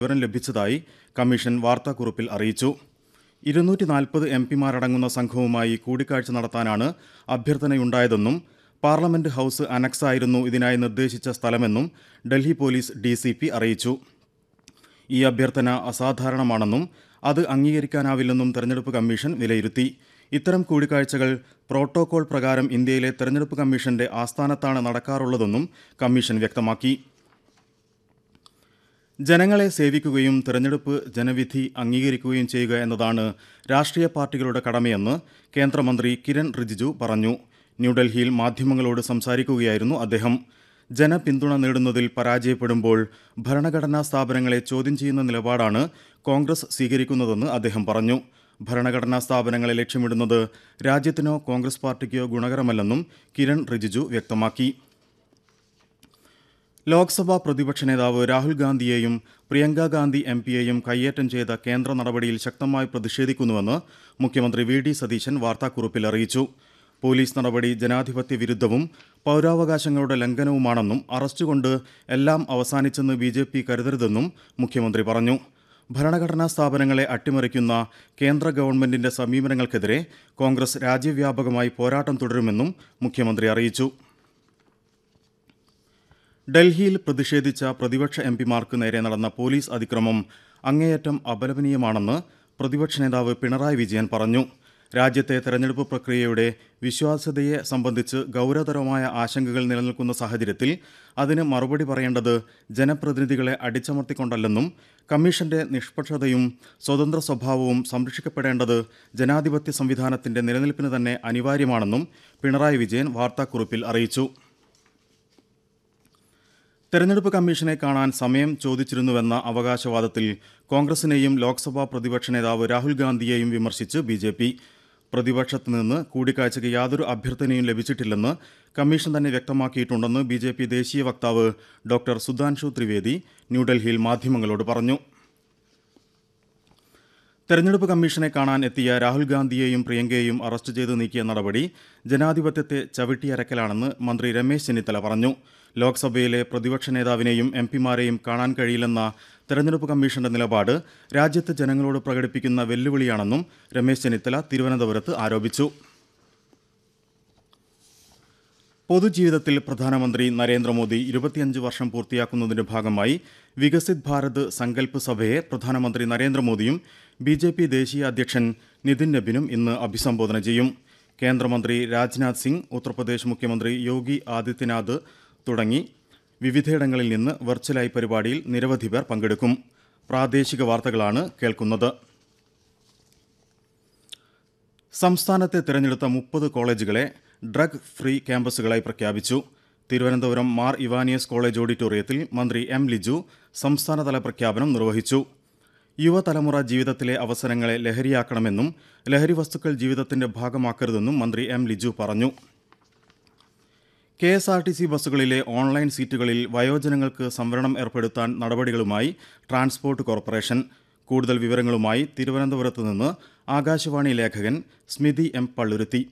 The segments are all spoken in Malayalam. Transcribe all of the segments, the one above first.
വിവരം ലഭിച്ചതായി കമ്മീഷൻ വാർത്താക്കുറിപ്പിൽ അറിയിച്ചു ഇരുന്നൂറ്റി നാൽപ്പത് എം പിമാരടങ്ങുന്ന സംഘവുമായി കൂടിക്കാഴ്ച നടത്താനാണ് അഭ്യർത്ഥനയുണ്ടായതെന്നും പാർലമെന്റ് ഹൌസ് അനക്സ് ആയിരുന്നു ഇതിനായി നിർദ്ദേശിച്ച സ്ഥലമെന്നും Delhi police D C P അറിയിച്ചു ഈ അഭ്യർത്ഥന അസാധാരണമാണെന്നും അത് അംഗീകരിക്കാനാവില്ലെന്നും തെരഞ്ഞെടുപ്പ് കമ്മീഷൻ വിലയിരുത്തി ഇത്തരം കൂടിക്കാഴ്ചകൾ പ്രോട്ടോകോൾ പ്രകാരം ഇന്ത്യയിലെ തെരഞ്ഞെടുപ്പ് കമ്മീഷന്റെ ആസ്ഥാനത്താണ് നടക്കാറുള്ളതെന്നും കമ്മീഷൻ വ്യക്തമാക്കി ജനങ്ങളെ സേവിക്കുകയും തെരഞ്ഞെടുപ്പ് ജനവിധി അംഗീകരിക്കുകയും ചെയ്യുക എന്നതാണ് രാഷ്ട്രീയ പാർട്ടികളുടെ കടമയെന്ന് കേന്ദ്രമന്ത്രി കിരൺ റിജിജു പറഞ്ഞു ന്യൂഡൽഹിയിൽ മാധ്യമങ്ങളോട് സംസാരിക്കുകയായിരുന്നു അദ്ദേഹം ജനപിന്തുണ നേടുന്നതിൽ പരാജയപ്പെടുമ്പോൾ ഭരണഘടനാ സ്ഥാപനങ്ങളെ ചോദ്യം ചെയ്യുന്ന നിലപാടാണ് കോൺഗ്രസ് സ്വീകരിക്കുന്നതെന്ന് അദ്ദേഹം പറഞ്ഞു ഭരണഘടനാ സ്ഥാപനങ്ങളെ ലക്ഷ്യമിടുന്നത് രാജ്യത്തിനോ കോൺഗ്രസ് പാർട്ടിക്കോ ഗുണകരമല്ലെന്നും കിരൺ റിജിജു വ്യക്തമാക്കി ലോക്സഭാ പ്രതിപക്ഷ നേതാവ് രാഹുൽ ഗാന്ധിയെയും പ്രിയങ്ക ഗാന്ധി എം പിയെയും കയ്യേറ്റം ചെയ്ത കേന്ദ്ര നടപടിയിൽ ശക്തമായി പ്രതിഷേധിക്കുന്നുവെന്ന് മുഖ്യമന്ത്രി വി ഡി സതീശൻ വാർത്താക്കുറിപ്പിൽ അറിയിച്ചു പോലീസ് നടപടി ജനാധിപത്യ വിരുദ്ധവും പൗരാവകാശങ്ങളുടെ ലംഘനവുമാണെന്നും അറസ്റ്റ് കൊണ്ട് എല്ലാം അവസാനിച്ചെന്ന് ബി ജെ പി കരുതരുതെന്നും മുഖ്യമന്ത്രി പറഞ്ഞു ഭരണഘടനാ സ്ഥാപനങ്ങളെ അട്ടിമറിക്കുന്ന കേന്ദ്ര ഗവൺമെന്റിന്റെ സമീപനങ്ങൾക്കെതിരെ കോൺഗ്രസ് രാജ്യവ്യാപകമായി പോരാട്ടം തുടരുമെന്നും മുഖ്യമന്ത്രി അറിയിച്ചു ഡൽഹിയിൽ പ്രതിഷേധിച്ച പ്രതിപക്ഷ എം പിമാർക്ക് നേരെ നടന്ന പോലീസ് അതിക്രമം അങ്ങേയറ്റം അപലപനീയമാണെന്ന് പ്രതിപക്ഷ നേതാവ് പിണറായി വിജയൻ പറഞ്ഞു രാജ്യത്തെ തെരഞ്ഞെടുപ്പ് പ്രക്രിയയുടെ വിശ്വാസ്യതയെ സംബന്ധിച്ച് ഗൗരവതരമായ ആശങ്കകൾ നിലനിൽക്കുന്ന സാഹചര്യത്തിൽ അതിന് മറുപടി പറയേണ്ടത് ജനപ്രതിനിധികളെ അടിച്ചമർത്തിക്കൊണ്ടല്ലെന്നും കമ്മീഷന്റെ നിഷ്പക്ഷതയും സ്വതന്ത്ര സ്വഭാവവും സംരക്ഷിക്കപ്പെടേണ്ടത് ജനാധിപത്യ സംവിധാനത്തിന്റെ നിലനിൽപ്പിന് തന്നെ അനിവാര്യമാണെന്നും പിണറായി വിജയൻ വാർത്താക്കുറിപ്പിൽ അറിയിച്ചു തെരഞ്ഞെടുപ്പ് കമ്മീഷനെ കാണാൻ സമയം ചോദിച്ചിരുന്നുവെന്ന അവകാശവാദത്തിൽ കോൺഗ്രസിനെയും ലോക്സഭാ പ്രതിപക്ഷ നേതാവ് രാഹുൽ ഗാന്ധിയെയും വിമർശിച്ച് ബി ജെ പി പ്രതിപക്ഷത്ത് നിന്ന് കൂടിക്കാഴ്ചയ്ക്ക് യാതൊരു അഭ്യർത്ഥനയും ലഭിച്ചിട്ടില്ലെന്ന് കമ്മീഷൻ തന്നെ വ്യക്തമാക്കിയിട്ടുണ്ടെന്ന് ബി ജെ പി ദേശീയ വക്താവ് ഡോക്ടർ സുധാൻഷു ത്രിവേദി ന്യൂഡൽഹിയിൽ മാധ്യമങ്ങളോട് പറഞ്ഞു തെരഞ്ഞെടുപ്പ് കമ്മീഷനെ കാണാൻ എത്തിയ രാഹുൽ ഗാന്ധിയെയും പ്രിയങ്കയെയും അറസ്റ്റ് ചെയ്ത് നീക്കിയ നടപടി ജനാധിപത്യത്തെ ചവിട്ടിയരക്കലാണെന്ന് മന്ത്രി രമേശ് ചെന്നിത്തല പറഞ്ഞു ലോക്സഭയിലെ പ്രതിപക്ഷ നേതാവിനെയും എം പിമാരെയും കാണാൻ കഴിയില്ലെന്ന തെരഞ്ഞെടുപ്പ് കമ്മീഷന്റെ നിലപാട് രാജ്യത്തെ ജനങ്ങളോട് പ്രകടിപ്പിക്കുന്ന വെല്ലുവിളിയാണെന്നും രമേശ് ചെന്നിത്തല തിരുവനന്തപുരത്ത് ആരോപിച്ചു പൊതുജീവിതത്തിൽ പ്രധാനമന്ത്രി നരേന്ദ്രമോദി ഇരുപത്തിയഞ്ച് വർഷം പൂർത്തിയാക്കുന്നതിന്റെ ഭാഗമായി വികസിത് ഭാരത് സങ്കല്പ് സഭയെ പ്രധാനമന്ത്രി നരേന്ദ്രമോദിയും ബി ജെ പി ദേശീയ അധ്യക്ഷൻ നിതിൻ നബിനും ഇന്ന് അഭിസംബോധന ചെയ്യും കേന്ദ്രമന്ത്രി രാജ്നാഥ് സിംഗ് ഉത്തർപ്രദേശ് മുഖ്യമന്ത്രി യോഗി ആദിത്യനാഥ് തുടങ്ങി വിവിധയിടങ്ങളിൽ നിന്ന് വെർച്വലായി പരിപാടിയിൽ നിരവധി പേർ പങ്കെടുക്കും പ്രാദേശിക വാർത്തകളാണ് കേൾക്കുന്നത് സംസ്ഥാനത്തെ തിരഞ്ഞെടുത്ത മുപ്പത് കോളേജുകളെ ഡ്രഗ് ഫ്രീ ക്യാമ്പസുകളായി പ്രഖ്യാപിച്ചു തിരുവനന്തപുരം മാർ ഇവാനിയസ് കോളേജ് ഓഡിറ്റോറിയത്തിൽ മന്ത്രി എം ലിജു സംസ്ഥാനതല പ്രഖ്യാപനം നിർവഹിച്ചു യുവതലമുറ ജീവിതത്തിലെ അവസരങ്ങളെ ലഹരിയാക്കണമെന്നും ലഹരി വസ്തുക്കൾ ജീവിതത്തിന്റെ ഭാഗമാക്കരുതെന്നും മന്ത്രി എം ലിജു പറഞ്ഞു K S R T C ബസ്സുകളിലെ ഓൺലൈൻ സീറ്റുകളിൽ വയോജനങ്ങൾക്ക് സംവരണം ഏർപ്പെടുത്താൻ നടപടികളുമായി ട്രാൻസ്പോർട്ട് കോർപ്പറേഷൻ കൂടുതൽ വിവരങ്ങളുമായി തിരുവനന്തപുരത്ത് നിന്ന് ആകാശവാണി ലേഖകൻ സ്മിതി എം പള്ളുരുത്തി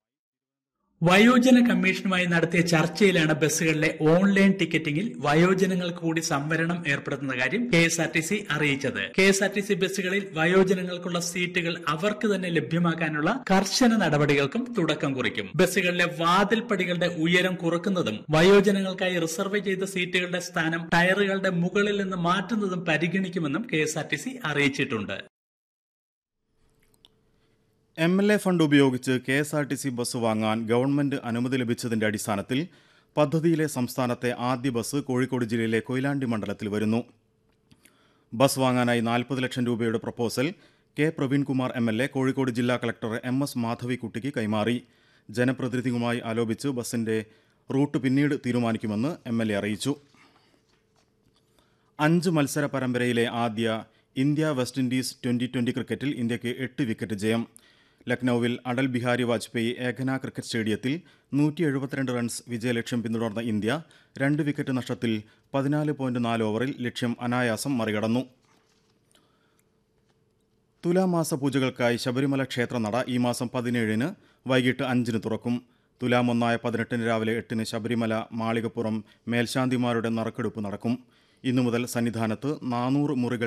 വയോജന കമ്മീഷനുമായി നടത്തിയ ചർച്ചയിലാണ് ബസ്സുകളിലെ ഓൺലൈൻ ടിക്കറ്റിംഗിൽ വയോജനങ്ങൾക്ക് കൂടി സംവരണം ഏർപ്പെടുത്തുന്ന കാര്യം K S R T C അറിയിച്ചത് K S R T C ബസ്സുകളിൽ വയോജനങ്ങൾക്കുള്ള സീറ്റുകൾ അവർക്ക് തന്നെ ലഭ്യമാക്കാനുള്ള കർശന നടപടികൾക്കും തുടക്കം കുറിക്കും ബസ്സുകളിലെ വാതിൽപ്പടികളുടെ ഉയരം കുറക്കുന്നതും വയോജനങ്ങൾക്കായി റിസർവ് ചെയ്ത സീറ്റുകളുടെ സ്ഥാനം ടയറുകളുടെ മുകളിൽ നിന്ന് മാറ്റുന്നതും പരിഗണിക്കുമെന്നും K S R T C അറിയിച്ചിട്ടുണ്ട് എം എൽ എ ഫണ്ട് ഉപയോഗിച്ച് K S R T C bus വാങ്ങാൻ ഗവൺമെന്റ് അനുമതി ലഭിച്ചതിന്റെ അടിസ്ഥാനത്തിൽ പദ്ധതിയിലെ സംസ്ഥാനത്തെ ആദ്യ ബസ് കോഴിക്കോട് ജില്ലയിലെ കൊയിലാണ്ടി മണ്ഡലത്തിൽ വരുന്നു ബസ് വാങ്ങാനായി നാൽപ്പത് ലക്ഷം രൂപയുടെ proposal K Praveenkumar M L A Kozhikode ജില്ലാ കളക്ടർ എം എസ് മാധവിക്കുട്ടിക്ക് കൈമാറി ജനപ്രതിനിധിയുമായി ആലോചിച്ച് ബസിന്റെ റൂട്ട് പിന്നീട് തീരുമാനിക്കുമെന്ന് എം എൽ എ അറിയിച്ചു അഞ്ച് മത്സര പരമ്പരയിലെ ആദ്യ India West Indies twenty twenty ക്രിക്കറ്റിൽ ഇന്ത്യക്ക് എട്ട് വിക്കറ്റ് ജയം ലക്നൌവിൽ അടൽ ബിഹാരി വാജ്പേയി ഏകന ക്രിക്കറ്റ് സ്റ്റേഡിയത്തിൽ നൂറ്റി എഴുപത്തിരണ്ട് റൺസ് വിജയലക്ഷ്യം പിന്തുടർന്ന ഇന്ത്യ രണ്ട് വിക്കറ്റ് നഷ്ടത്തിൽ പതിനാല് പോയിന്റ് നാല് ഓവറിൽ ലക്ഷ്യം അനായാസം മറികടന്നു തുലാമാസ പൂജകൾക്കായി ശബരിമല ക്ഷേത്രനട ഈ മാസം പതിനേഴിന് വൈകിട്ട് അഞ്ചിന് തുറക്കും തുലാം ഒന്നായ പതിനെട്ടിന് രാവിലെ എട്ടിന് ശബരിമല മാളികപ്പുറം മേൽശാന്തിമാരുടെ നറുക്കെടുപ്പ് നടക്കും ഇന്നു മുതൽ സന്നിധാനത്ത് നാനൂറ് മുറികൾ